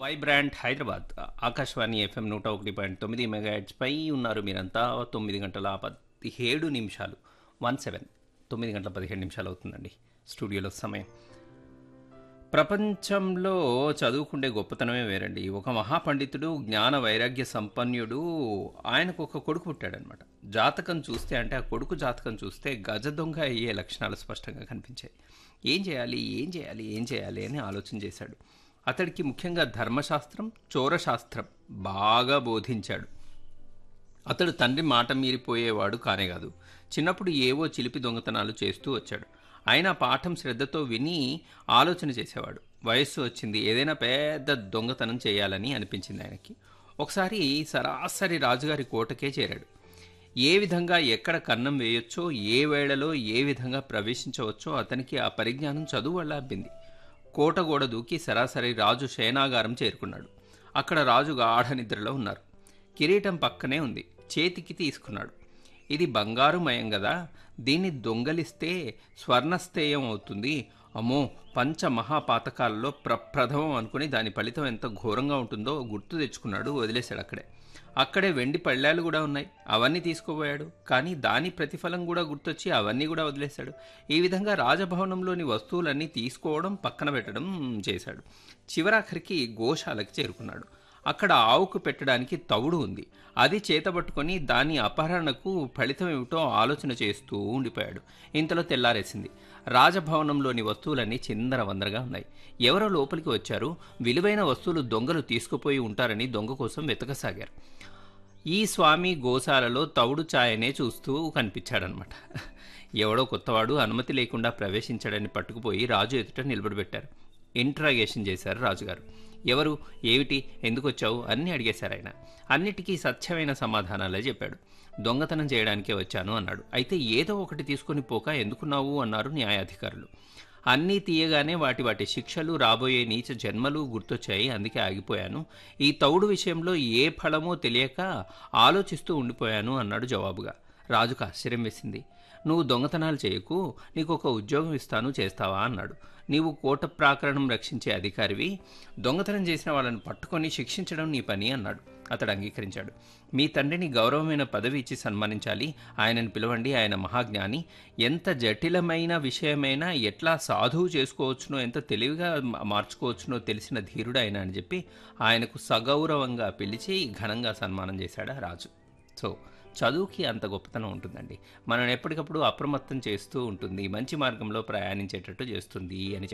Vibrant Hyderabad Akashvani FM నూట ఒకటి point తొమ్మిది మెగాహెడ్స్ పై ఉన్నారు మీరంతా తొమ్మిది గంటల పదిహేడు నిమిషాలు వన్ సెవెన్ తొమ్మిది గంటల పదిహేడు నిమిషాలు అవుతుందండి స్టూడియోలో సమయం ప్రపంచంలో చదువుకుండే గొప్పతనమే వేరండి ఒక మహాపండితుడు జ్ఞాన వైరాగ్య సంపన్నుడు ఆయనకు ఒక కొడుకు పుట్టాడనమాట జాతకం చూస్తే అంటే ఆ కొడుకు జాతకం చూస్తే గజ దొంగ అయ్యే లక్షణాలు స్పష్టంగా కనిపించాయి ఏం చేయాలి ఏం చేయాలి ఏం చేయాలి అని ఆలోచన చేశాడు అతడికి ముఖ్యంగా ధర్మశాస్త్రం చోరశాస్త్రం బాగా బోధించాడు అతడు తండ్రి మాట మీరిపోయేవాడు కానే కాదు చిన్నప్పుడు ఏవో చిలిపి దొంగతనాలు చేస్తూ వచ్చాడు అయినా పాఠం శ్రద్ధతో విని ఆలోచన చేసేవాడు వయస్సు వచ్చింది ఏదైనా పెద్ద దొంగతనం చేయాలని అనిపించింది ఆయనకి ఒకసారి సరాసరి రాజుగారి కోటకే చేరాడు ఏ విధంగా ఎక్కడ కన్నం వేయొచ్చో ఏ వేళలో ఏ విధంగా ప్రవేశించవచ్చో అతనికి ఆ పరిజ్ఞానం చదువు వల్ల అబ్బింది కోట గోడ దూకి సరాసరి రాజు శయనాగారం చేరుకున్నాడు అక్కడ రాజు గాఢ నిద్రలో ఉన్నారు కిరీటం పక్కనే ఉంది చేతికి తీసుకున్నాడు ఇది బంగారు మయం కదా దీన్ని దొంగలిస్తే స్వర్ణస్థేయం అవుతుంది అమ్మో పంచ మహాపాతకాలలో ప్రప్రథమం అనుకుని దాని ఫలితం ఎంత ఘోరంగా ఉంటుందో గుర్తు తెచ్చుకున్నాడు వదిలేశాడు అక్కడే అక్కడే వెండి పళ్ళాలు కూడా ఉన్నాయి అవన్నీ తీసుకోబోయాడు కానీ దాని ప్రతిఫలం కూడా గుర్తొచ్చి అవన్నీ కూడా వదిలేశాడు ఈ విధంగా రాజభవనంలోని వస్తువులన్నీ తీసుకోవడం పక్కన పెట్టడం చేశాడు చివరాఖరికి గోశాలకు చేరుకున్నాడు అక్కడ ఆవుకు పెట్టడానికి తవుడు ఉంది అది చేతబట్టుకొని దాని అపహరణకు ఫలితం ఏమిటో ఆలోచన చేస్తూ ఉండిపోయాడు ఇంతలో తెల్లారేసింది రాజభవనంలోని వస్తువులన్నీ చిందరవందరగా ఉన్నాయి ఎవరో లోపలికి వచ్చారు విలువైన వస్తువులు దొంగలు తీసుకుపోయి ఉంటారని దొంగ కోసం వెతకసాగారు ఈ స్వామి గోశాలలో తవుడు ఛాయనే చూస్తూ కనిపించాడనమాట ఎవడో కొత్తవాడు అనుమతి లేకుండా ప్రవేశించాడని పట్టుకుపోయి రాజు ఎదుట నిలబడిపెట్టారు ఇంట్రాగేషన్ చేశారు రాజుగారు ఎవరు ఏమిటి ఎందుకు వచ్చావు అన్నీ అడిగేశారు ఆయన అన్నిటికీ సత్యమైన సమాధానాలే చెప్పాడు దొంగతనం చేయడానికే వచ్చాను అన్నాడు అయితే ఏదో ఒకటి తీసుకొని పోక ఎందుకున్నావు అన్నారు న్యాయాధికారులు అన్నీ తీయగానే వాటి వాటి శిక్షలు రాబోయే నీచ జన్మలు గుర్తొచ్చాయి అందుకే ఆగిపోయాను ఈ తౌడు విషయంలో ఏ ఫలమో తెలియక ఆలోచిస్తూ ఉండిపోయాను అన్నాడు జవాబుగా రాజుకు ఆశ్చర్యం వేసింది నువ్వు దొంగతనాలు చేయకు నీకు ఒక ఉద్యోగం ఇస్తాను చేస్తావా అన్నాడు నీవు కోట ప్రాకరణం రక్షించే అధికారివి దొంగతనం చేసిన వాళ్ళని పట్టుకొని శిక్షించడం నీ పని అన్నాడు అతడు అంగీకరించాడు మీ తండ్రిని గౌరవమైన పదవి ఇచ్చి సన్మానించాలి ఆయనను పిలవండి ఆయన మహాజ్ఞాని ఎంత జటిలమైన విషయమైనా ఎట్లా సాధువు చేసుకోవచ్చునో ఎంత తెలివిగా మార్చుకోవచ్చునో తెలిసిన ధీరుడు ఆయన అని చెప్పి ఆయనకు సగౌరవంగా పిలిచి ఘనంగా సన్మానం చేశాడు ఆ రాజు సో చదువుకి అంత గొప్పతనం ఉంటుందండి మనం ఎప్పటికప్పుడు అప్రమత్తం చేస్తూ ఉంటుంది మంచి మార్గంలో ప్రయాణించేటట్టు చేస్తుంది అని